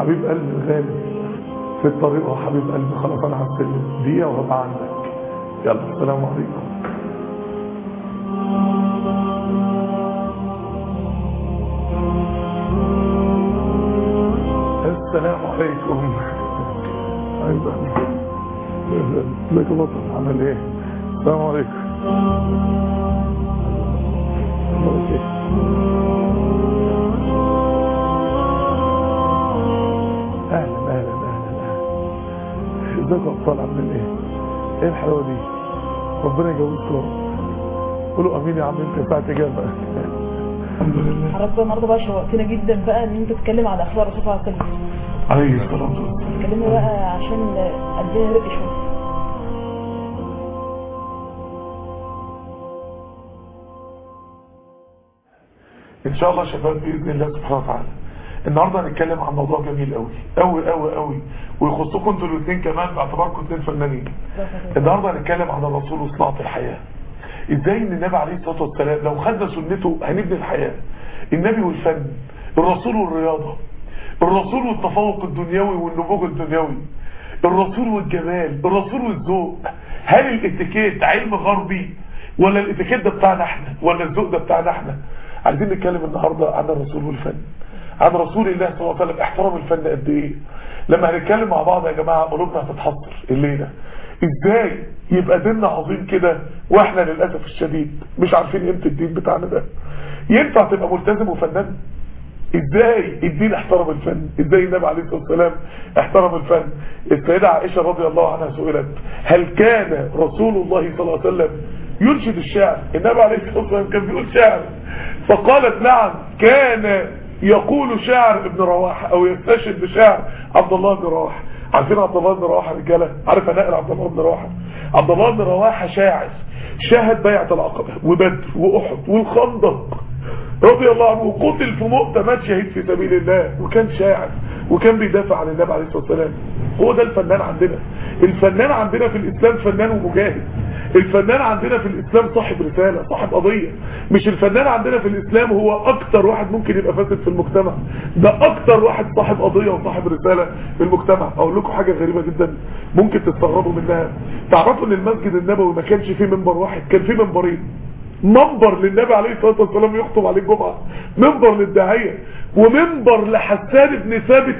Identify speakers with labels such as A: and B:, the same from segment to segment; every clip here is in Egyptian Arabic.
A: حبيب قلبي الغالي في الطريق وهو حبيب قلبي خلاص انا هستلم دقيقه وهبقى عندك يلا السلام عليكم السلام عليكم ايضا ازيك يا بطل عامل ايه السلام عليكم أخبارك إيه؟ اهلا اهلا اهلا اهلا ازيك يا ابطال عاملين ايه ايه الحلاوه دي ربنا يجوزكم قولوا امين يا عم انت ساعه اجابه الحمد لله
B: حضرتك النهارده بقى شوقتنا جدا بقى ان انت تتكلم عن اخلاق الرسول صلى الله عليه وسلم
A: عليه الصلاه والسلام
B: اتكلمنا بقى عشان قدنا رق شويه
A: ان شاء الله يا شباب باذن الله سبحانه وتعالى النهارده هنتكلم عن موضوع جميل قوي قوي قوي قوي ويخصكم انتوا الاثنين كمان باعتباركم اثنين فنانين النهارده هنتكلم عن الرسول وصناعه الحياه ازاي ان النبي عليه الصلاه والسلام لو خدنا سنته هنبني الحياه النبي والفن الرسول والرياضه الرسول والتفوق الدنيوي والنبوغ الدنيوي الرسول والجمال الرسول والذوق هل الاتيكيت علم غربي ولا الاتيكيت ده بتاعنا احنا ولا الذوق ده بتاعنا احنا عايزين نتكلم النهارده عن الرسول والفن عن رسول الله صلى الله عليه وسلم احترام الفن قد ايه لما هنتكلم مع بعض يا جماعه قلوبنا هتتحسر الليله ازاي يبقى ديننا عظيم كده واحنا للاسف الشديد مش عارفين قيمه الدين بتاعنا ده ينفع تبقى ملتزم وفنان ازاي الدين احترم الفن ازاي النبي عليه الصلاه والسلام احترم الفن السيده عائشه رضي الله عنها سئلت هل كان رسول الله صلى الله عليه وسلم ينشد الشعر النبي عليه الصلاه والسلام كان بيقول شعر فقالت نعم كان يقول شعر ابن رواحه او يستشهد بشعر عبد الله بن رواحه عارفين عبد الله بن رواحه رجاله عارف انا عبد الله بن رواحه عبد الله بن رواحه شاعر شاهد بيعه العقبه وبدر واحد والخندق رضي الله عنه وقتل في مؤتة مات شهيد في سبيل الله وكان شاعر وكان بيدافع عن النبي عليه الصلاة والسلام هو ده الفنان عندنا الفنان عندنا في الإسلام فنان ومجاهد الفنان عندنا في الإسلام صاحب رسالة صاحب قضية مش الفنان عندنا في الإسلام هو أكتر واحد ممكن يبقى فاسد في المجتمع ده أكتر واحد صاحب قضية وصاحب رسالة في المجتمع أقول لكم حاجة غريبة جدا ممكن تستغربوا منها تعرفوا ان المسجد النبوي ما كانش فيه منبر واحد كان فيه منبرين منبر للنبي عليه الصلاة والسلام يخطب عليه الجمعة منبر للداعية ومنبر لحسان بن ثابت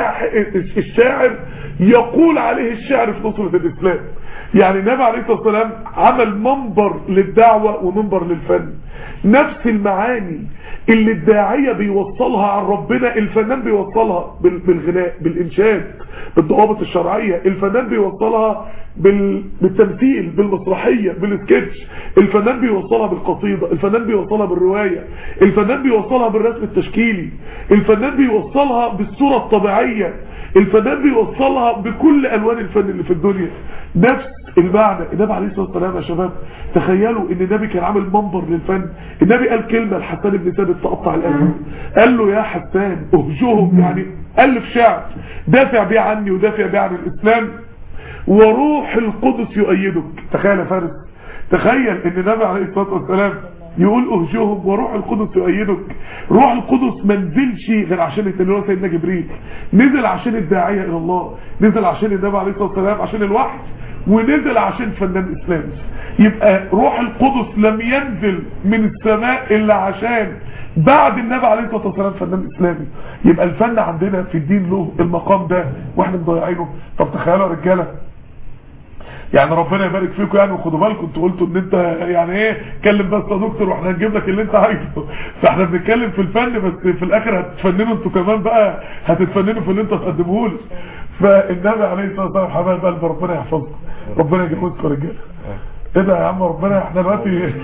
A: الشاعر يقول عليه الشعر في نصرة الإسلام يعني النبي عليه الصلاة والسلام عمل منبر للدعوة ومنبر للفن نفس المعاني اللي الداعية بيوصلها عن ربنا الفنان بيوصلها بالغناء بالإنشاد بالضوابط الشرعية الفنان بيوصلها بالتمثيل بالمسرحية بالسكتش الفنان بيوصلها بالقصيدة الفنان بيوصلها بالرواية الفنان بيوصلها بالرسم التشكيلي الفنان بيوصلها بالصورة الطبيعية الفنان بيوصلها بكل ألوان الفن اللي في الدنيا نفس المعنى النبي عليه الصلاة والسلام يا شباب تخيلوا ان النبي كان عامل منبر للفن النبي قال كلمة لحسان بن ثابت تقطع القلب قال له يا حسان اهجهم يعني ألف شعر دافع بيه عني ودافع بيه عن الإسلام وروح القدس يؤيدك تخيل يا فارس تخيل ان النبي عليه الصلاة والسلام يقول اهجهم وروح القدس يؤيدك روح القدس ما نزلش غير عشان التنويه سيدنا جبريل نزل عشان الداعية الى الله نزل عشان النبي عليه الصلاة والسلام عشان الوحي ونزل عشان فنان اسلامي يبقى روح القدس لم ينزل من السماء الا عشان بعد النبي عليه الصلاه والسلام فنان اسلامي يبقى الفن عندنا في الدين له المقام ده واحنا مضيعينه طب تخيلوا يا رجاله يعني ربنا يبارك فيكم يعني وخدوا بالكم انتوا قلتوا ان انت يعني ايه اتكلم بس يا دكتور واحنا هنجيب لك اللي انت عايزه فاحنا بنتكلم في الفن بس في الاخر هتتفننوا انتوا كمان بقى هتتفننوا في اللي انتوا هتقدموه لي فالنبي عليه الصلاه والسلام حبايب قلب ربنا يحفظكم ربنا يجوزكم يا رجاله ايه ده يا عم ربنا احنا دلوقتي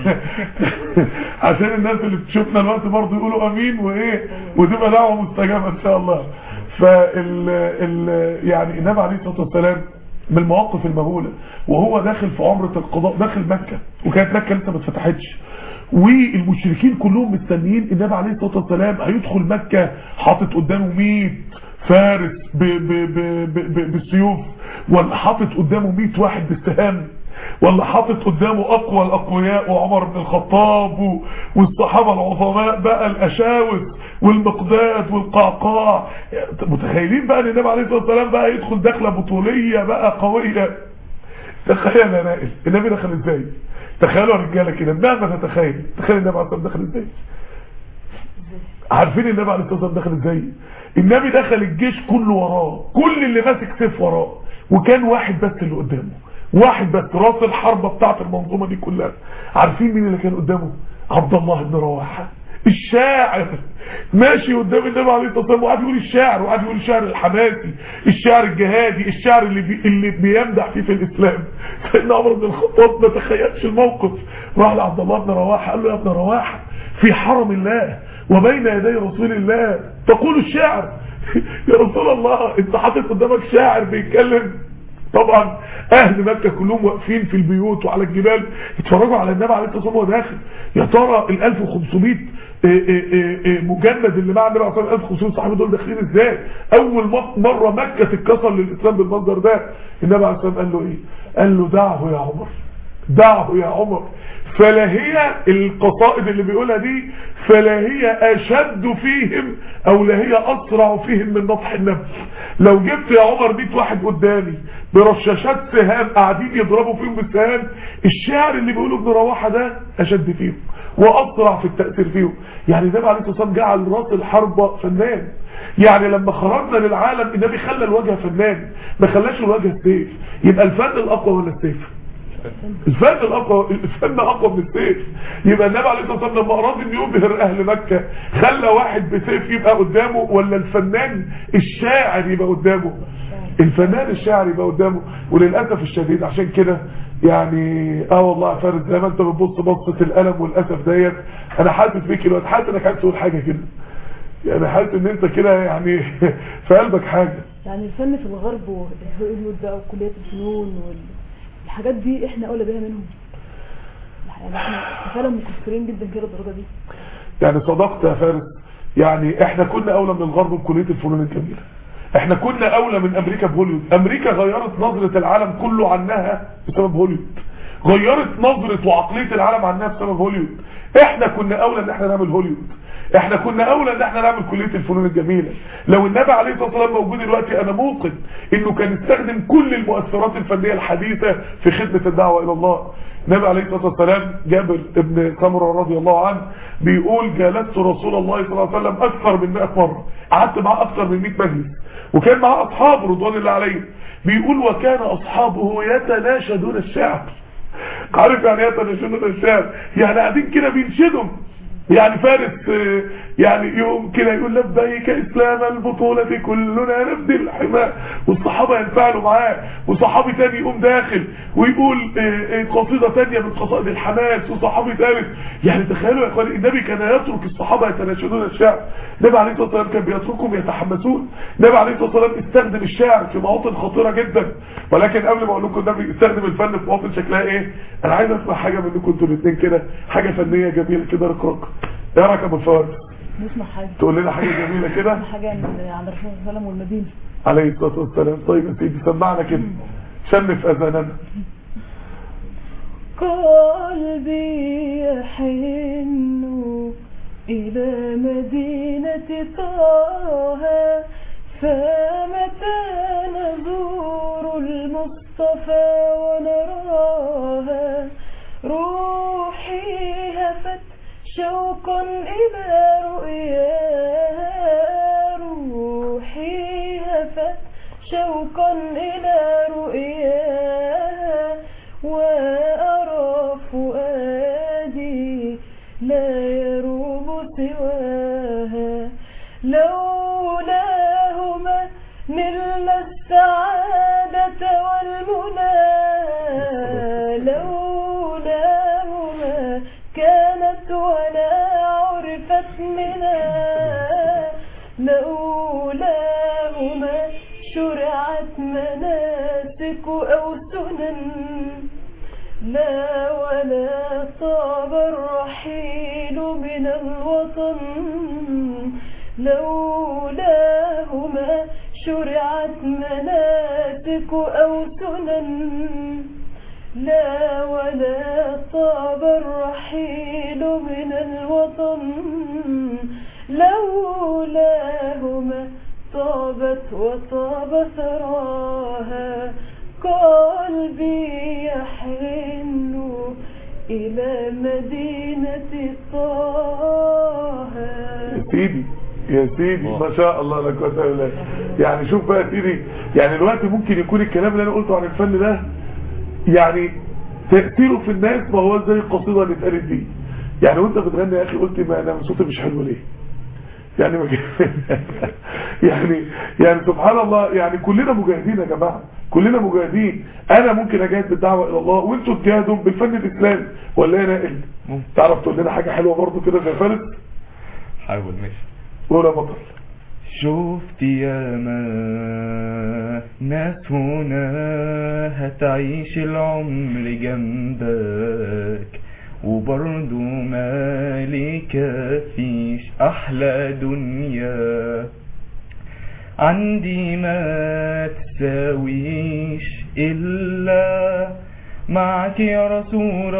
A: عشان الناس اللي بتشوفنا دلوقتي برضه يقولوا امين وايه وتبقى دعوه مستجابه ان شاء الله فال ال يعني النبي عليه الصلاه والسلام من المواقف المهولة وهو داخل في عمرة القضاء داخل مكة وكانت مكة لسه ما اتفتحتش والمشركين كلهم مستنيين النبي عليه الصلاة والسلام هيدخل مكة حاطط قدامه 100 فارس ب ب ب ب ب بالسيوف ولا حاطط قدامه 100 واحد بالسهام ولا حاطط قدامه اقوى الاقوياء وعمر بن الخطاب و- والصحابه العظماء بقى الاشاوس والمقداد والقعقاع متخيلين بقى ان النبي عليه الصلاه والسلام بقى يدخل دخله بطوليه بقى قويه تخيل يا نائل النبي دخل ازاي تخيلوا يا رجاله كده مهما تتخيل تخيل النبي عليه الصلاه والسلام دخل ازاي عارفين النبي عليه الصلاه والسلام دخل ازاي النبي دخل الجيش كله وراه كل اللي ماسك سيف وراه وكان واحد بس اللي قدامه واحد بس راس الحربة بتاعت المنظومة دي كلها عارفين مين اللي كان قدامه عبد الله بن رواحة الشاعر ماشي قدام النبي عليه الصلاه والسلام وقاعد يقول الشعر وقاعد يقول الشعر الحماسي الشعر الجهادي الشعر اللي بي اللي بيمدح فيه في الاسلام سيدنا عمر بن الخطاب ما تخيلش الموقف راح لعبد الله بن رواحه قال له يا ابن رواحه في حرم الله وبين يدي رسول الله تقول الشعر يا رسول الله انت حاطط قدامك شاعر بيتكلم طبعا اهل مكة كلهم واقفين في البيوت وعلى الجبال يتفرجوا على النبي عليه الصلاه والسلام وهو داخل يا ترى ال 1500 إيه إيه إيه مجند اللي مع النبي عليه الصلاه والسلام 1500 صحابي دول داخلين ازاي اول مره مكه تتكسر للاسلام بالمنظر ده النبي عليه الصلاه والسلام قال له ايه قال له دعه يا عمر دعه يا عمر فلا هي القصائد اللي بيقولها دي فلا هي اشد فيهم او لا هي اسرع فيهم من نطح النفس لو جبت يا عمر 100 واحد قدامي برشاشات سهام قاعدين يضربوا فيهم بالسهام الشعر اللي بيقوله ابن رواحه ده اشد فيهم واسرع في التاثير فيهم يعني النبي عليه الصلاه والسلام جعل راس الحربه فنان يعني لما خرجنا للعالم النبي خلى الوجه فنان ما خلاش الوجه السيف يبقى الفن الاقوى ولا السيف الفن الاقوى الفن اقوى من السيف يبقى النبي عليه الصلاه والسلام لما اراد ان يبهر اهل مكه خلى واحد بسيف يبقى قدامه ولا الفنان الشاعر يبقى قدامه الفنان الشاعر يبقى قدامه وللاسف الشديد عشان كده يعني اه والله يا فارس زي ما انت بتبص بصه الالم والاسف ديت انا حاسس بيك دلوقتي حاسس انك عايز تقول حاجه كده يعني حاسس ان انت كده يعني في قلبك حاجه
B: يعني الفن في الغرب وهوليوود بقى وكليات الفنون والحاجات دي احنا اولى بيها منهم يعني احنا فعلا مكسرين جدا كده الدرجه دي
A: يعني صدقت يا فارس يعني احنا كنا اولى من الغرب بكليه الفنون الجميله احنا كنا اولى من امريكا بهوليوود امريكا غيرت نظرة العالم كله عنها بسبب هوليوود غيرت نظرة وعقلية العالم عنها بسبب هوليوود احنا كنا اولى ان احنا نعمل هوليوود احنا كنا اولى ان احنا نعمل كلية الفنون الجميلة لو النبي عليه الصلاة والسلام موجود دلوقتي انا موقن انه كان يستخدم كل المؤثرات الفنية الحديثة في خدمة الدعوة الى الله النبي عليه الصلاة والسلام جابر ابن سمرة رضي الله عنه بيقول جالست رسول الله صلى الله عليه وسلم اكثر من 100 مرة قعدت معاه اكثر من 100 مجلس وكان معاه اصحابه رضوان الله عليهم بيقول وكان اصحابه يتناشدون الشعر عارف يعني يتناشدون الشعر يعني قاعدين كده بينشدوا يعني فارس يعني يوم كده يقول لبيك اسلام البطولة كلنا نبدي الحماء والصحابة ينفعلوا معاه وصحابي تاني يقوم داخل ويقول قصيدة تانية من قصائد الحماس وصحابي ثالث يعني تخيلوا يا اخواني النبي كان يترك الصحابة يتناشدون الشعر النبي عليه الصلاة والسلام كان بيتركهم يتحمسون النبي عليه الصلاة والسلام استخدم الشعر في مواطن خطيرة جدا ولكن قبل ما اقول لكم النبي استخدم الفن في مواطن شكلها ايه انا عايز اسمع حاجة منكم انتوا الاثنين كده حاجة فنية جميلة كده رقراق ايه رايك يا ابو فارس
B: نسمع حاجة
A: تقول لنا حاجة جميلة كده
B: حاجة من عن الرسول صلى الله عليه وسلم والمدينة
A: عليه الصلاة والسلام طيب يا سيدي سمعنا كده شنف اذاننا
B: قلبي يحن إلى مدينة طه فمتى نزور المصطفى ونراها روحي هفت شوقا إلى رؤياها روحي هفت شوقا إلى رؤياها وأرى فؤادي لا يروب سواها لولاهما نلنا السعادة والمنى لولاهما كانت ولا عرفت منا لولاهما شرعت مناسك أو سنن لا ولا طاب الرحيل من الوطن لولاهما شرعت مناسك أو سنن لا على طاب الرحيل من الوطن لولاه ما طابت وطاب ثراها قلبي يحن إلى مدينة طه
A: يا سيدي يا سيدي ما شاء الله لا قوه الا بالله يعني شوف بقى يا سيدي يعني الوقت ممكن يكون الكلام اللي انا قلته عن الفن ده يعني تاثيره في الناس ما هو زي القصيده اللي اتقالت دي يعني وانت بتغني يا اخي قلت ما انا صوتي مش حلو ليه يعني ما يعني يعني سبحان الله يعني كلنا مجاهدين يا جماعه كلنا مجاهدين انا ممكن اجاهد بالدعوه الى الله وانتوا تجاهدوا بالفن الاسلامي ولا ايه يا نائل تعرف تقول لنا حاجه حلوه برضه كده زي فارس
C: حاول ماشي
A: قول يا بطل
C: شفت ياما ناس هنا هتعيش العمر جنبك وبرضو مالك فيش أحلى دنيا عندي ما تساويش إلا معك يا رسول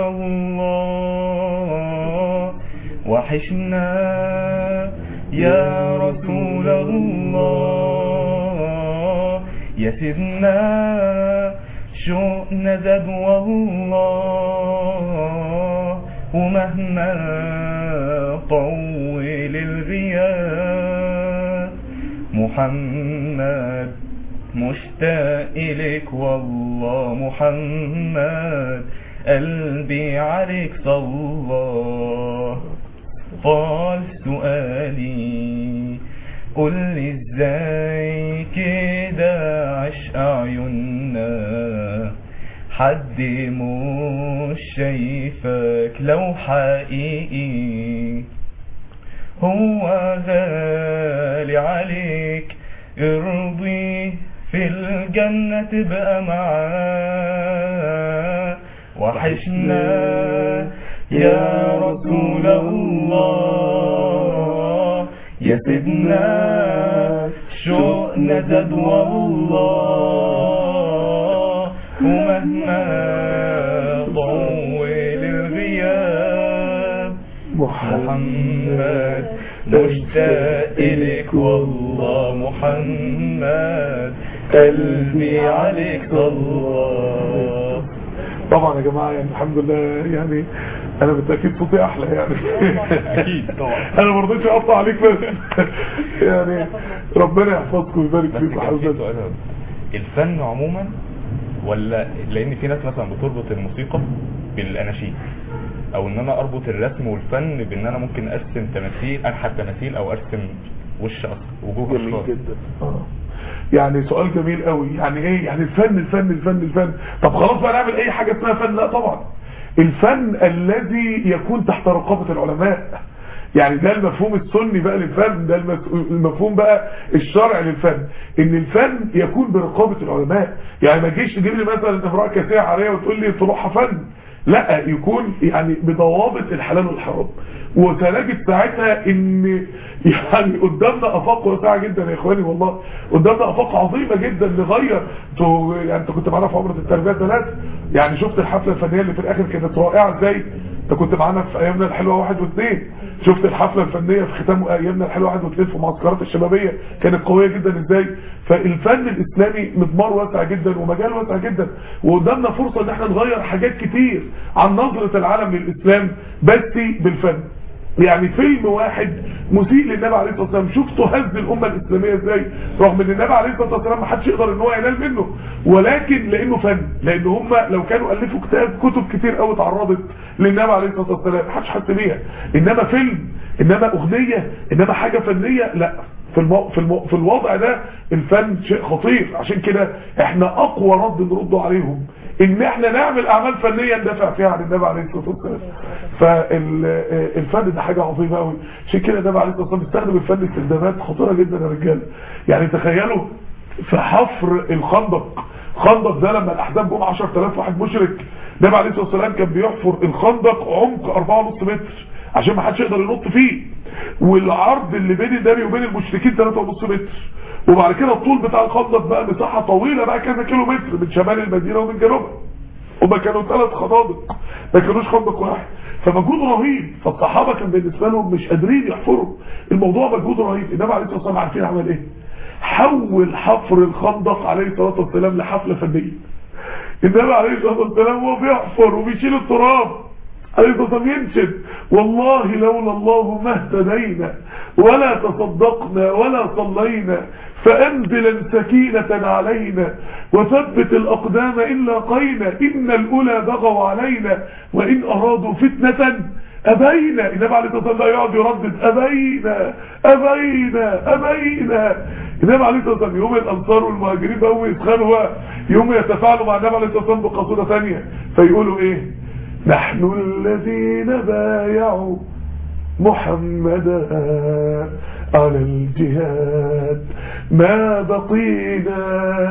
C: الله وحشنا يا رسول الله يا سيدنا شوقنا زاد والله ومهما طول الغياب محمد مشتاق إليك والله محمد قلبي عليك صلى طال سؤالي قل لي ازاي كده عشق عيوننا حد مش شايفك لو حقيقي هو غالي عليك ارضي في الجنة تبقى معاه وحشنا يا رسول الله يا سيدنا شوقنا زاد والله ومهما طول الغياب محمد مشتاق إليك والله محمد قلبي عليك صلى
A: طبعا يا جماعه يعني الحمد لله يعني انا بالتاكيد صوتي احلى يعني
C: أكيد طبعا.
A: انا ما رضيتش اقطع عليك بس يعني ربنا يحفظكم ويبارك
C: بس
A: فيكم
C: كان في
A: حضرتك
C: سؤال هنا. الفن عموما ولا لان في ناس مثلا بتربط الموسيقى بالاناشيد او ان انا اربط الرسم والفن بان انا ممكن ارسم تماثيل انحت تماثيل او ارسم وش أص- وجوه
A: جميل
C: اشخاص
A: جدا آه. يعني سؤال جميل قوي يعني ايه يعني الفن الفن الفن الفن طب خلاص بقى نعمل اي حاجه اسمها فن لا طبعا الفن الذي يكون تحت رقابه العلماء يعني ده المفهوم السني بقى للفن ده المس- المفهوم بقى الشرعي للفن ان الفن يكون برقابه العلماء يعني ما تجيش تجيب لي مثلا امراه كاسيه عاريه وتقول لي طلوعها فن لا يكون يعني بضوابط الحلال والحرام وسنجد ساعتها ان يعني قدامنا افاق واسعه جدا يا اخواني والله قدامنا افاق عظيمه جدا نغير انتوا يعني انت كنت معانا في عمره التربيه ثلاث يعني شفت الحفله الفنيه اللي في الاخر كانت رائعه ازاي انت كنت معانا في ايامنا الحلوه واحد واثنين شفت الحفله الفنيه في ختام ايامنا الحلوه واحد واثنين في معسكرات الشبابيه كانت قويه جدا ازاي فالفن الاسلامي مضمار واسع جدا ومجال واسع جدا وقدامنا فرصه ان احنا نغير حاجات كتير عن نظره العالم للاسلام بس بالفن يعني فيلم واحد مسيء للنبي عليه الصلاه والسلام شفتوا هز الامه الاسلاميه ازاي رغم ان النبي عليه الصلاه والسلام ما حدش يقدر ان هو ينال منه ولكن لانه فن لان هم لو كانوا الفوا كتاب كتب كتير قوي اتعرضت للنبي عليه الصلاه والسلام ما حدش حس بيها انما فيلم انما اغنيه انما حاجه فنيه لا في المو... في, المو... في الوضع ده الفن شيء خطير عشان كده احنا اقوى رد نرده عليهم ان احنا نعمل اعمال فنيه ندافع فيها عن النبي عليه الصلاه والسلام فالفن ده حاجه عظيمه قوي عشان كده النبي عليه الصلاه والسلام استخدم الفن استخدامات خطيره جدا يا رجاله يعني تخيلوا في حفر الخندق خندق ده لما الاحزاب جم 10000 واحد مشرك النبي عليه الصلاه والسلام كان بيحفر الخندق عمق 4.5 متر عشان ما حدش يقدر ينط فيه والعرض اللي بين النبي وبين المشركين 3.5 متر وبعد كده الطول بتاع الخندق بقى مساحه طويله بقى كذا كيلو متر من شمال المدينه ومن جنوبها هما كانوا ثلاث خنادق ما كانوش خندق واحد فمجهود رهيب فالصحابه كان بالنسبه لهم مش قادرين يحفروا الموضوع مجهود رهيب النبي عليه الصلاه والسلام عارفين عمل ايه حول حفر الخندق عليه الصلاه والسلام لحفله فنيه النبي عليه الصلاه والسلام وهو بيحفر وبيشيل التراب عليه الصلاه والسلام ينشد والله لولا الله ما اهتدينا ولا تصدقنا ولا صلينا فأنزلا سكينة علينا وثبت الأقدام إن لاقينا إن الأولى بغوا علينا وإن أرادوا فتنة أبينا النبي عليه الصلاة والسلام يقعد يردد أبينا أبينا أبينا النبي عليه الصلاة والسلام يوم الأنصار والمهاجرين بقوا يسخنوا يوم يتفاعلوا مع النبي عليه الصلاة والسلام بقصيدة ثانية فيقولوا إيه نحن الذين بايعوا محمدا على الجهاد ما بقينا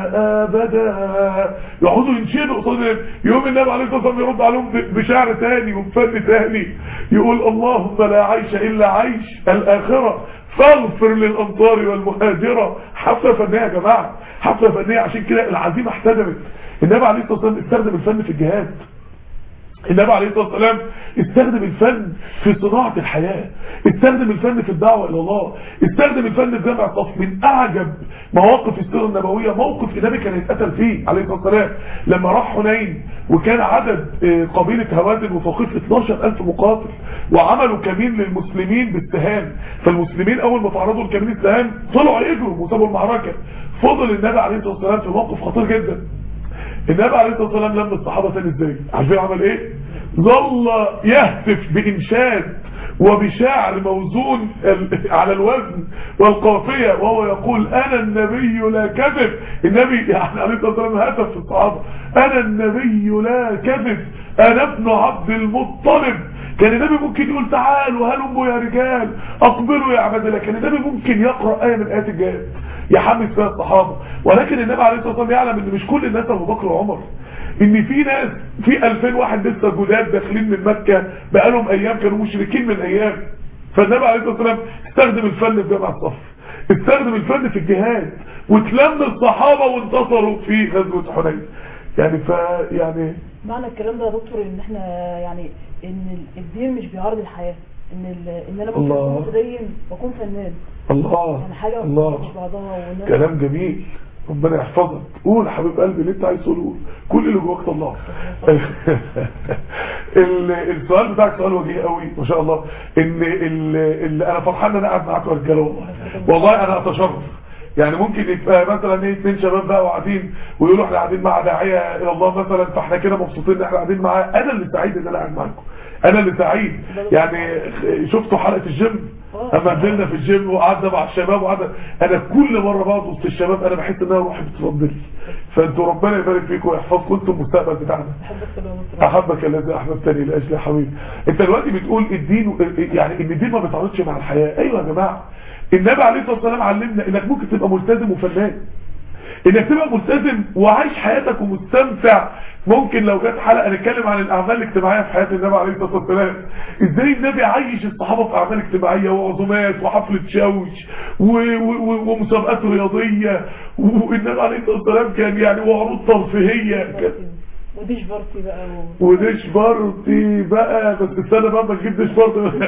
A: ابدا يقعدوا ينشدوا قصاد يوم النبي عليه الصلاه والسلام يرد عليهم بشعر تاني وبفن تاني يقول اللهم لا عيش الا عيش الاخره فاغفر للانصار والمهاجره حفله فنيه يا جماعه حفله فنيه عشان كده العزيمه احتدمت النبي عليه الصلاه والسلام استخدم الفن في الجهاد النبي عليه الصلاة والسلام استخدم الفن في صناعة الحياة استخدم الفن في الدعوة إلى الله استخدم الفن في جمع الصف من أعجب مواقف السيرة النبوية موقف النبي كان يتقتل فيه عليه الصلاة والسلام لما راح حنين وكان عدد قبيلة هوازن وثقيف 12000 مقاتل وعملوا كمين للمسلمين بالسهام فالمسلمين أول ما تعرضوا لكمين السهام طلعوا يجروا وسابوا المعركة فضل النبي عليه الصلاة والسلام في موقف خطير جدا النبي عليه الصلاه والسلام لما الصحابه تاني ازاي عارفين عمل ايه ظل يهتف بانشاد وبشعر موزون على الوزن والقافيه وهو يقول انا النبي لا كذب النبي يعني عليه الصلاه والسلام هتف في الصحابه انا النبي لا كذب انا ابن عبد المطلب كان النبي ممكن يقول تعالوا هلموا يا رجال اقبلوا يا عباد الله كان النبي ممكن يقرا ايه من ايات الجهاد يحمس فيها الصحابه ولكن النبي عليه الصلاه والسلام يعلم ان مش كل الناس ابو بكر وعمر ان في ناس في 2000 واحد لسه جداد داخلين من مكه بقالهم ايام كانوا مشركين من ايام فالنبي عليه الصلاه والسلام استخدم الفن في جمع الصف استخدم الفن في الجهاد وتلم الصحابه وانتصروا في غزوه حنين يعني ف يعني
B: معنى الكلام ده يا دكتور ان احنا يعني ان الدين مش بيعارض الحياه ان ال... ان انا ممكن اكون متدين واكون فنان
A: الله
B: يعني حاجه
A: الله
B: مش بعضها وان أنا-
A: كلام جميل ربنا يحفظك قول يا حبيب قلبي اللي انت عايز تقوله كل اللي جواك طلعه ال- السؤال بتاعك سؤال وجيه قوي ما شاء الله ان ال- ال- انا فرحان ان انا قاعد معاكم يا رجاله والله والله انا اتشرف يعني ممكن يبقى مثلا ايه اتنين شباب بقى وقاعدين ويقولوا احنا قاعدين مع داعيه الى الله مثلا فاحنا كده مبسوطين ان احنا قاعدين معاه انا اللي سعيد ان انا قاعد معاكم انا اللي سعيد يعني شفتوا حلقه الجيم اما نزلنا في الجيم وقعدنا مع الشباب وقعدنا انا كل مره بقعد وسط الشباب انا بحس ان انا روحي بتفضل فانتوا ربنا يبارك فيكم ويحفظكم انتم المستقبل بتاعنا
B: بحبك كده يا دكتور
A: احبك الذي احببتني لاجل يا حبيبي انت دلوقتي بتقول الدين يعني ان الدين ما بيتعارضش مع الحياه ايوه يا جماعه النبي عليه الصلاه والسلام علمنا انك ممكن تبقى ملتزم وفنان انك تبقى ملتزم وعايش حياتك ومستمتع ممكن لو جت حلقه نتكلم عن الاعمال الاجتماعيه في حياه النبي عليه الصلاه والسلام ازاي النبي عايش الصحابه في اعمال اجتماعيه وعزومات وحفله شوش و- و- و- ومسابقات رياضيه والنبي عليه الصلاه والسلام كان يعني وعروض ترفيهيه كان
B: وديش بارتي بقى و...
A: وديش بارتي بقى بس استنى بقى ما تجيب ديش بارتي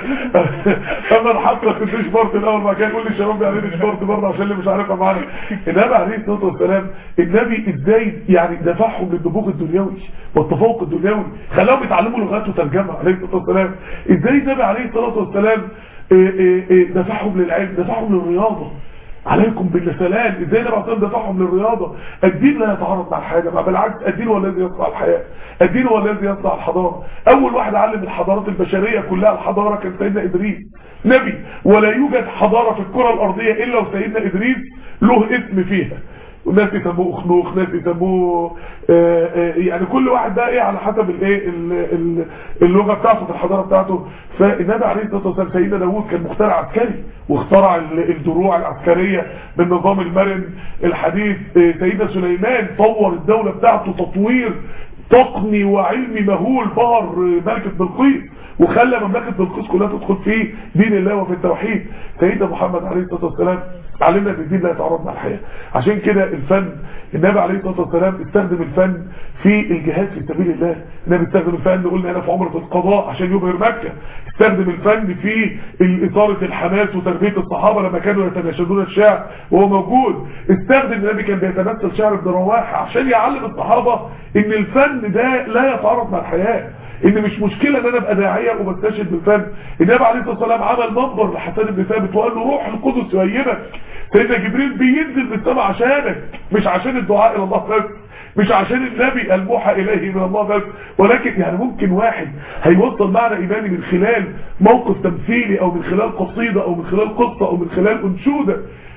A: انا نحقق الديش بارتي الاول بعد كده يقول لي الشباب يعني ديش بارتي برضه عشان اللي مش عارفها معانا النبي عليه الصلاه والسلام النبي ازاي يعني دفعهم للنبوغ الدنيوي والتفوق الدنيوي خلاهم يتعلموا لغات وترجمه عليه الصلاه والسلام ازاي النبي عليه الصلاه والسلام إيه إيه إيه دفعهم للعلم دفعهم للرياضه عليكم بالسلام ازاي النبي عليه دفعهم للرياضه الدين لا يتعارض مع الحياه بل بالعكس الدين هو الذي يصنع الحياه الدين هو الذي يصنع الحضاره اول واحد علم الحضارات البشريه كلها الحضاره كان سيدنا ادريس نبي ولا يوجد حضاره في الكره الارضيه الا وسيدنا ادريس له اسم فيها وناس يسموه اخنوخ ناس يسموه آه، آه، يعني كل واحد بقى ايه على حسب الايه ال- ال- اللغه بتاعته في الحضاره بتاعته فالنبي عليه الصلاه والسلام سيدنا داوود كان مخترع عسكري واخترع ال- الدروع العسكريه بالنظام المرن الحديث آه، سيدنا سليمان طور الدوله بتاعته تطوير تقني وعلمي مهول بهر آه، ملكه بلقيس وخلى مملكه بلقيس كلها تدخل في دين الله وفي التوحيد سيدنا محمد عليه الصلاه والسلام علمنا ان الدين لا يتعارض مع الحياه عشان كده الفن النبي عليه الصلاه والسلام استخدم الفن في الجهاد في سبيل الله النبي استخدم الفن قلنا هنا في عمره القضاء عشان يبهر مكه استخدم الفن في اثاره الحماس وتربيه الصحابه لما كانوا يتناشدون الشعر وهو موجود استخدم النبي كان بيتمثل شعر ابن رواحه عشان يعلم الصحابه ان الفن ده لا يتعارض مع الحياه ان مش مشكلة ان انا ابقى داعية وبستشهد بالفن النبي عليه الصلاة والسلام عمل منبر لحسان بن ثابت وقال له روح القدس يؤيدك سيدنا جبريل بينزل من السماء عشانك مش عشان الدعاء الى الله بس مش عشان النبي الموحى اليه من الله بس ولكن يعني ممكن واحد هيوصل معنى ايماني من خلال موقف تمثيلي او من خلال قصيدة او من خلال قصة او من خلال انشودة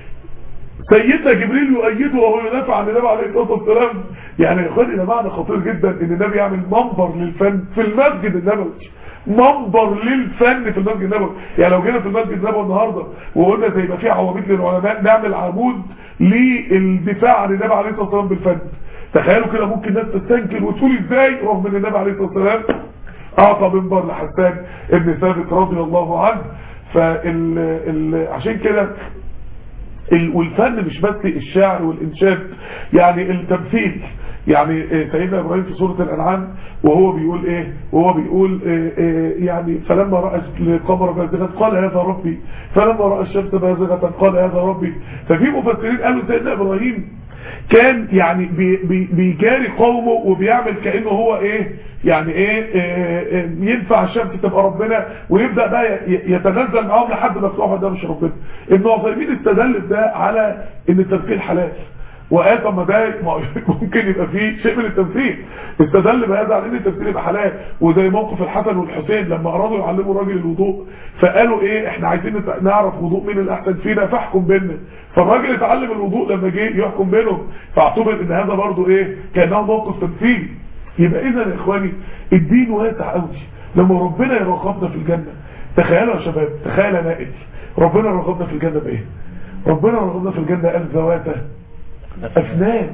A: سيدنا جبريل يؤيده وهو يدافع عن النبي عليه الصلاه والسلام يعني يا اخواني ده معنى خطير جدا ان النبي يعمل منبر للفن في المسجد النبوي منبر للفن في المسجد النبوي يعني لو جينا في المسجد النبوي النهارده وقلنا زي ما في عواميد للعلماء نعمل عمود للدفاع عن النبي عليه الصلاه والسلام بالفن تخيلوا كده ممكن ناس تستنكر وتقول ازاي رغم ان النبي عليه الصلاه والسلام اعطى منبر لحسان ابن ثابت رضي الله عنه فال ال... عشان كده والفن مش بس الشعر والإنشاد يعني التمثيل يعني سيدنا إبراهيم في سورة الأنعام وهو بيقول إيه وهو بيقول إيه إيه يعني فلما رأى القمر بازغة قال هذا ربي فلما رأى الشمس بازغة قال هذا ربي ففي مفسرين قالوا سيدنا إبراهيم كان يعني بي بي بيجاري قومه وبيعمل كأنه هو ايه يعني ايه, إيه ينفع الشمس تبقى ربنا ويبدأ بقى يتنزل معاهم لحد ما تروحوا ده مش ربنا ابن عثيمين استدل ده على ان التمثيل حلال وقال طب ما ده ممكن يبقى فيه شيء من التمثيل استدل بهذا على ان التمثيل يبقى حلال وزي موقف الحسن والحسين لما ارادوا يعلموا الراجل الوضوء فقالوا ايه احنا عايزين نعرف وضوء مين الاحسن فينا فاحكم بيننا فالراجل اتعلم الوضوء لما جه يحكم بينهم فاعتبر ان هذا برضه ايه كانه موقف تمثيل يبقى اذا يا اخواني الدين واسع قوي لما ربنا يرغبنا في الجنه تخيلوا يا شباب تخيل انا انت ربنا رغبنا في الجنه بايه ربنا رغبنا في الجنه قال ذواته أفنان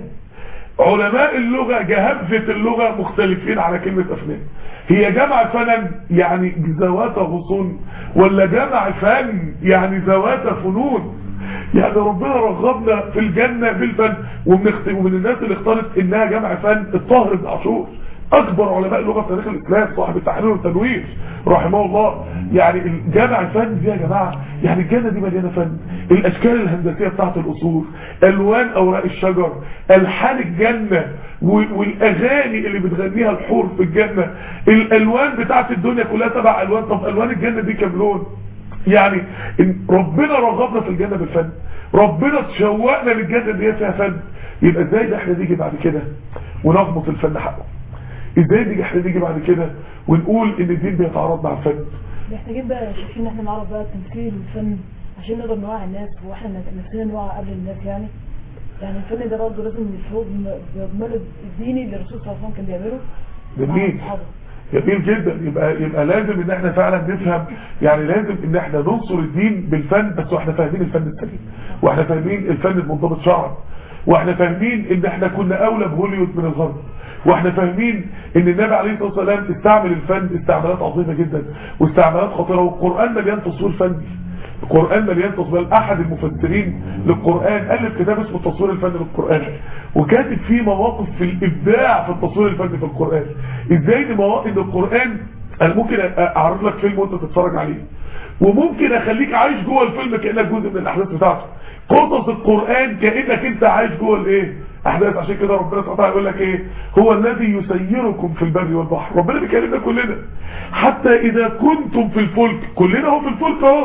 A: علماء اللغة جهبة اللغة مختلفين على كلمة أفنان هي جمع فنن يعني ذوات غصون ولا جمع فن يعني ذوات فنون يعني ربنا رغبنا في الجنة بالفن ومن الناس اللي اختارت انها جمع فن الطاهر بن عاشور اكبر علماء اللغه في تاريخ الاسلام صاحب التحرير والتنوير رحمه الله يعني الجامع الفن دي يا جماعه يعني الجنه دي مليانه فن الاشكال الهندسيه بتاعت القصور الوان اوراق الشجر الحان الجنه والاغاني اللي بتغنيها الحور في الجنه الالوان بتاعت الدنيا كلها تبع الوان طب الوان الجنه دي كام لون يعني ربنا رغبنا في الجنه بالفن ربنا تشوقنا للجنه اللي هي فيها فن يبقى ازاي ده احنا نيجي بعد كده ونغمط الفن حقه ازاي نيجي احنا نيجي بعد كده ونقول ان الدين بيتعارض مع الفن
B: محتاجين بقى شايفين ان احنا نعرف بقى التمثيل والفن عشان نقدر نوعي الناس واحنا نفسنا نوعي قبل الناس يعني يعني الفن ده برضه لازم يفوق بيضمن الديني اللي الرسول صلى الله عليه وسلم كان بيعمله
A: جميل جميل جدا يبقى يبقى لازم ان احنا فعلا نفهم يعني لازم ان احنا ننصر الدين بالفن بس واحنا فاهمين الفن السليم واحنا فاهمين الفن المنضبط شرعا واحنا فاهمين ان احنا كنا اولى بهوليوود من الغرب واحنا فاهمين ان النبي عليه الصلاه والسلام استعمل الفن استعمالات عظيمه جدا واستعمالات خطيره والقران مليان تصوير فني القرآن مليان تصوير أحد المفسرين للقرآن ألف كتاب اسمه التصوير الفني للقرآن وكاتب فيه مواقف في الإبداع في التصوير الفني في القرآن إزاي دي مواقف القرآن أنا ممكن أعرض لك فيلم وأنت تتفرج عليه وممكن أخليك عايش جوه الفيلم كأنك جزء من الأحداث بتاعته قصص القرآن كأنك أنت عايش جوه الإيه احداث عشان كده ربنا سبحانه وتعالى يقول لك ايه هو الذي يسيركم في البر والبحر ربنا بيكلمنا كلنا حتى اذا كنتم في الفلك كلنا هو في الفلك اهو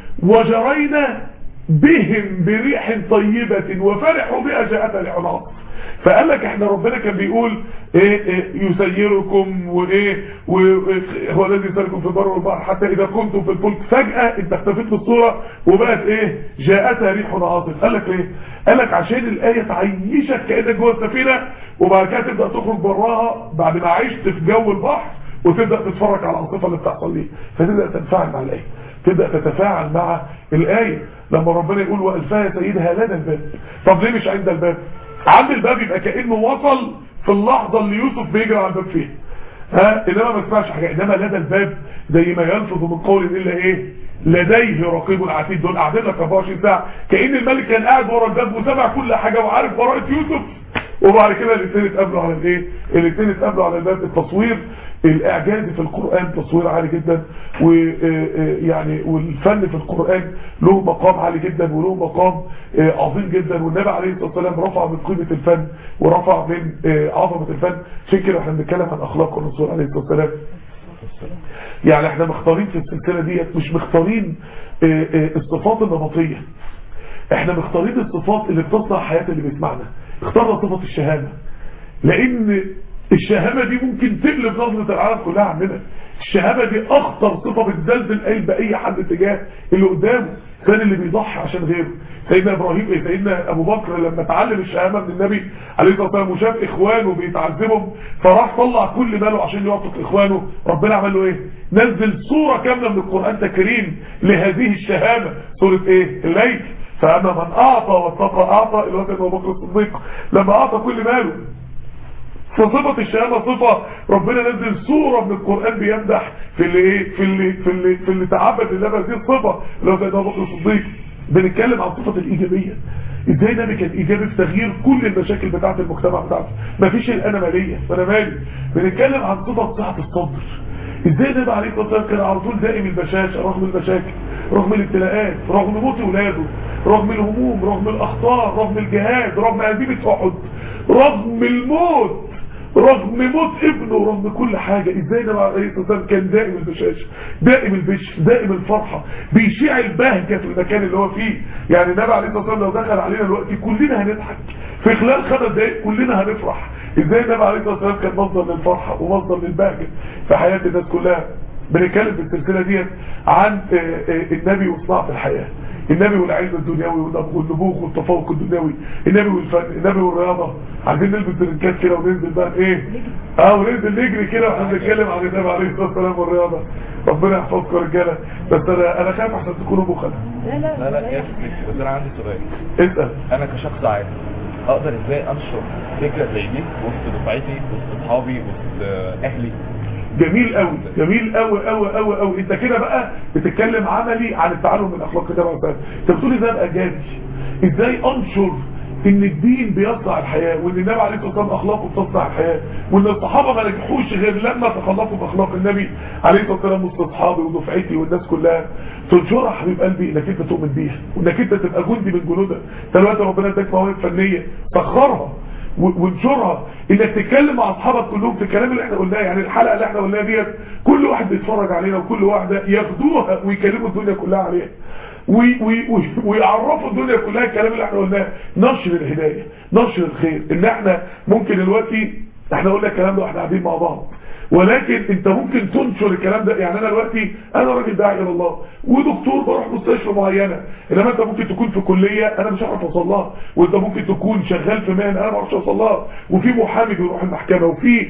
A: وجرينا بهم بريح طيبة وفرحوا بها جاءتها ريح عاصف فقال لك احنا ربنا كان بيقول ايه, إيه يسيركم وايه هو الذي يسيركم في البر والبحر حتى اذا كنتم في الفلك فجأة انت اختفيت في الصورة وبقت ايه جاءتها ريح عاصف قال لك ليه قال لك عشان الايه تعيشك كانك جوه السفينه وبعد كده تبدا تخرج براها بعد ما عشت في جو البحر وتبدا تتفرج على العاصفه اللي بتحصل دي فتبدا تتفاعل مع الايه تبدا تتفاعل مع الايه لما ربنا يقول والفاها سيدها لدى الباب طب ليه مش عند الباب عند الباب يبقى كانه وصل في اللحظه اللي يوسف بيجري على الباب فيها ها انما ما تسمعش حاجه انما لدى الباب زي ما يلفظ من قول الا ايه لديه رقيب عتيد دول قاعدين لك 24 ساعه كان الملك كان قاعد ورا الباب وسمع كل حاجه وعارف براءه يوسف وبعد كده الاثنين اتقابلوا على الايه الاثنين اتقابلوا على الباب التصوير الاعجازي في القران تصوير عالي جدا ويعني والفن في القران له مقام عالي جدا وله مقام عظيم جدا والنبي عليه الصلاه والسلام رفع من قيمه الفن ورفع من عظمه الفن عشان كده احنا بنتكلم عن اخلاق الرسول عليه الصلاه والسلام يعني احنا مختارين في السلسله ديت مش مختارين الصفات النمطيه احنا مختارين الصفات اللي بتصنع حياه اللي بيسمعنا اخترنا صفه الشهامه لان الشهامه دي ممكن تقلب نظره العالم كلها عننا الشهامه دي اخطر صفه بتزلزل قلب اي حد تجاه اللي قدامه كان اللي بيضحي عشان غيره سيدنا ابراهيم ايه سيدنا ابو بكر لما اتعلم الشهامه من النبي عليه الصلاه والسلام وشاف اخوانه بيتعذبهم فراح طلع كل ماله عشان يوفق اخوانه ربنا عمل له ايه نزل سوره كامله من القران تكريم لهذه الشهامه سوره ايه الليل فاما من اعطى واتقى اعطى الى ابو بكر الصديق لما اعطى كل ماله فصفة الشهامة صفة ربنا نزل سورة من القرآن بيمدح في اللي ايه في اللي في اللي في اللي تعبد الله بهذه الصفة اللي هو سيدنا ابو بكر الصديق بنتكلم عن صفة الإيجابية ازاي النبي كان ايجابي في تغيير كل المشاكل بتاعه المجتمع بتاعته مفيش انا ماليه وانا مالي بنتكلم عن صفة صحة الصدر ازاي النبي عليه الصلاه والسلام كان على طول دائم البشاشه رغم المشاكل رغم الابتلاءات رغم موت اولاده رغم الهموم رغم الاخطار رغم الجهاد رغم هزيمه احد رغم الموت رغم موت ابنه رغم كل حاجة ازاي النبي عليه الصلاة والسلام كان دائم البشاشة دائم البشر دائم الفرحة بيشيع البهجة في المكان اللي هو فيه يعني النبي عليه الصلاة والسلام لو دخل علينا دلوقتي كلنا هنضحك في خلال خمس دقايق كلنا هنفرح ازاي النبي عليه الصلاة والسلام كان مصدر للفرحة ومصدر للبهجة في حياة الناس كلها بنتكلم في السلسلة ديت عن النبي وصناعة الحياة النبي والعلم الدنيوي والنبوغ والتفوق الدنيوي النبي والفن النبي والرياضة عايزين نلبس الرنكات كده وننزل بقى ايه اه وننزل نجري كده واحنا بنتكلم عن النبي عليه الصلاه والسلام والرياضه ربنا يحفظكم رجاله بس انا انا خايف عشان تكونوا بخلة
B: لا لا
C: لا لا يا ستي بس انا عندي سؤال
A: اسال
C: انا كشخص عادي اقدر ازاي انشر فكره زي دي وسط دفعتي وسط اصحابي وسط اهلي
A: جميل قوي جميل قوي قوي قوي قوي انت كده بقى بتتكلم عملي عن التعلم من اخلاق كتاب الله انت بتقول ازاي ابقى جادي ازاي انشر ان الدين بيصنع الحياة وان النبي عليه الصلاة والسلام اخلاقه بتصنع الحياة وان الصحابة ما نجحوش غير لما تخلقوا باخلاق النبي عليه الصلاة والسلام وسط اصحابي ودفعتي والناس كلها تنشرها حبيب قلبي انك انت تؤمن بيها وانك انت تبقى جندي من جنودها دلوقتي ربنا اداك مواهب فنية سخرها وانشرها انك تتكلم مع اصحابك كلهم في الكلام اللي احنا قلناه يعني الحلقه اللي احنا قلناها ديت كل واحد بيتفرج علينا وكل واحده ياخدوها ويكلموا الدنيا كلها عليها وي وي وي ويعرفوا الدنيا كلها الكلام اللي احنا قلناه نشر الهدايه نشر الخير ان احنا ممكن دلوقتي احنا قلنا الكلام ده واحنا قاعدين مع بعض ولكن انت ممكن تنشر الكلام ده يعني انا دلوقتي انا راجل داعي الى الله ودكتور بروح مستشفى معينه انما انت ممكن تكون في كليه انا مش هعرف اوصل لها وانت ممكن تكون شغال في مهنه انا ما اعرفش اوصل لها وفي محامي بيروح المحكمه وفي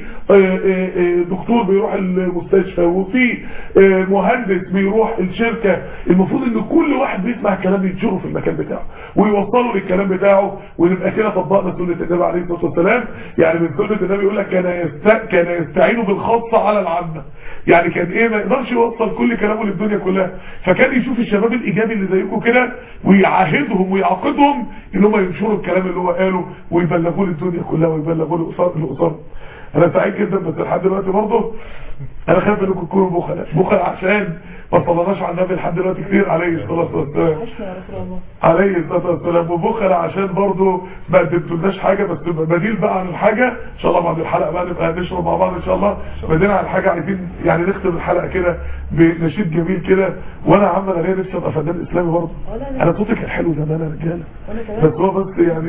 A: دكتور بيروح المستشفى وفي مهندس بيروح الشركه المفروض ان كل واحد بيسمع الكلام ينشره في المكان بتاعه ويوصله للكلام بتاعه ونبقى كده طبقنا سنه النبي عليه الصلاه والسلام يعني من سنه النبي يقول لك كان كان يستعين بالخاصه على العامه يعني كان ايه ما يقدرش يوصل كل كلامه للدنيا كلها فكان يشوف الشباب الايجابي اللي زيكم كده ويعاهدهم ويعاقدهم ان هم ينشروا الكلام اللي هو قاله ويبلغوه للدنيا كلها ويبلغوه لقصار انا سعيد جدا بس لحد دلوقتي برضه انا خايف انكم تكونوا بخلاء بخل عشان ما صلناش على النبي لحد دلوقتي كتير عليه الصلاه والسلام
B: عشنا يا رسول الله
A: عليه الصلاه والسلام وبخل عشان برضه ما قدمتولناش حاجه بس تبقى بديل بقى عن الحاجه ان شاء الله بعد الحلقه بقى نبقى نشرب مع بعض ان شاء الله بديل عن الحاجه عايزين يعني نختم الحلقه كده بنشيد جميل كده وانا يا عم انا ليا نفسي ابقى فنان اسلامي برضه
B: لا، لا.
A: انا صوتي كان حلو زمان يا رجاله
B: وانا كمان
A: بس هو بس يعني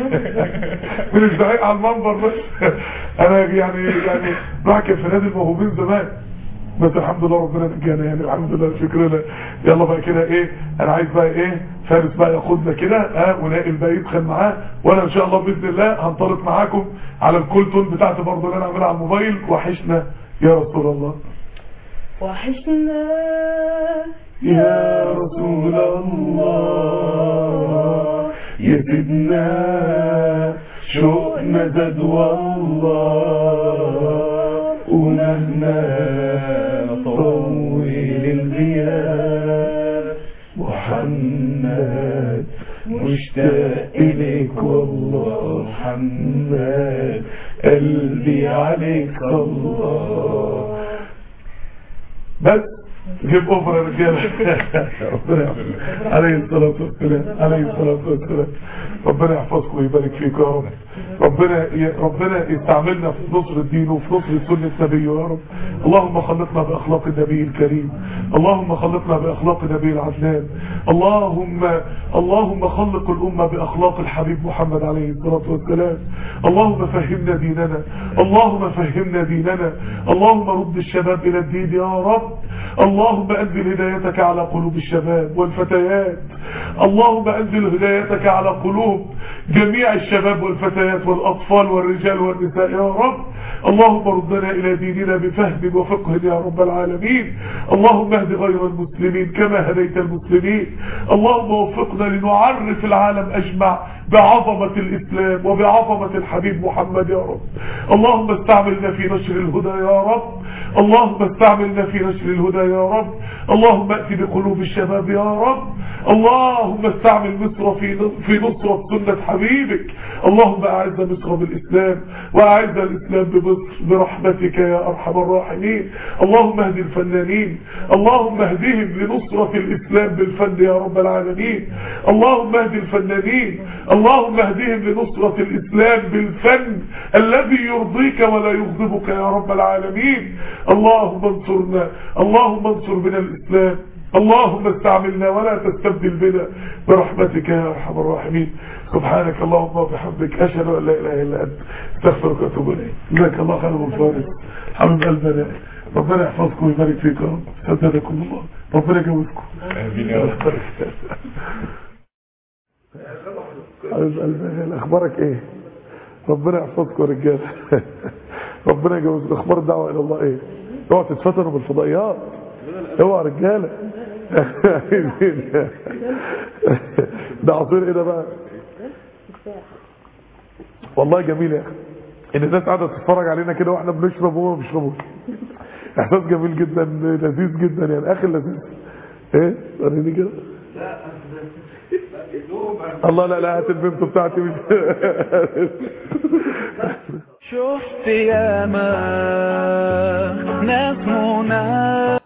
A: من الزعيق على المنبر بس انا يعني يعني بحكي في نادي الموهوبين زمان بس الحمد لله ربنا نجانا يعني الحمد لله شكرنا يلا بقى كده ايه انا عايز بقى ايه فارس بقى ياخدنا كده ها ونائل بقى يدخل معاه وانا ان شاء الله باذن الله هنطلق معاكم على الكولتون بتاعتي برضه اللي انا عاملها على الموبايل وحشنا يا رسول الله
B: وحشنا
A: يا رسول الله يا سيدنا شوقنا زاد والله وما
C: مهما طول الغياب محمد مشتاق إليك والله محمد قلبي عليك الله
A: بس جيب اوفر يا رجاله ربنا يحفظك. عليه الصلاه والسلام عليه الصلاه والسلام ربنا يحفظكم ويبارك فيكم يا رب ربنا ي- ربنا يستعملنا في نصر الدين وفي نصر سنه نبيه يا رب اللهم خلقنا باخلاق النبي الكريم اللهم خلقنا باخلاق النبي العدنان اللهم اللهم خلق الامه باخلاق الحبيب محمد عليه الصلاه والسلام اللهم فهمنا ديننا اللهم فهمنا ديننا اللهم رد الشباب الى الدين يا رب اللهم انزل هدايتك على قلوب الشباب والفتيات اللهم انزل هدايتك على قلوب جميع الشباب والفتيات والاطفال والرجال والنساء يا رب اللهم ردنا الى ديننا بفهم وفقه يا رب العالمين اللهم اهد غير المسلمين كما هديت المسلمين اللهم وفقنا لنعرف العالم اجمع بعظمة الاسلام وبعظمة الحبيب محمد يا رب اللهم استعملنا في نشر الهدى يا رب اللهم استعملنا في نشر الهدى يا رب اللهم ائت بقلوب الشباب يا رب اللهم استعمل مصر في في نصرة سنة حبيبك اللهم اعز مصر بالاسلام واعز الاسلام بمصر برحمتك يا ارحم الراحمين اللهم اهد الفنانين اللهم اهدهم لنصرة الاسلام بالفن يا رب العالمين اللهم اهد الفنانين اللهم اهدهم لنصرة الاسلام بالفن الذي يرضيك ولا يغضبك يا رب العالمين اللهم انصرنا اللهم انصر بنا الاسلام اللهم استعملنا ولا تستبدل بنا برحمتك يا ارحم الراحمين سبحانك اللهم وبحمدك اشهد ان لا اله الا انت استغفرك واتوب اليك جزاك الله خير ابو فارس حبيب قلبنا ربنا يحفظكم ويبارك فيكم يا رب سددكم الله ربنا يجوزكم
C: آمين يا رب
A: حبيب قلبنا اخبارك ايه ربنا يحفظكم يا رجاله ربنا يجوزكم اخبار الدعوه الى الله ايه اوعوا تتفتنوا بالفضائيات اوعوا يا رجاله ده عصير ايه ده بقى والله جميل يا اخي ان الناس قاعده تتفرج علينا كده واحنا بنشرب وهم ما بيشربوش احساس جميل جدا لذيذ جدا يعني اخي لذيذ ايه وريني كده الله لا لا هات البنت بتاعتي مش
D: شفت ياما ناس منى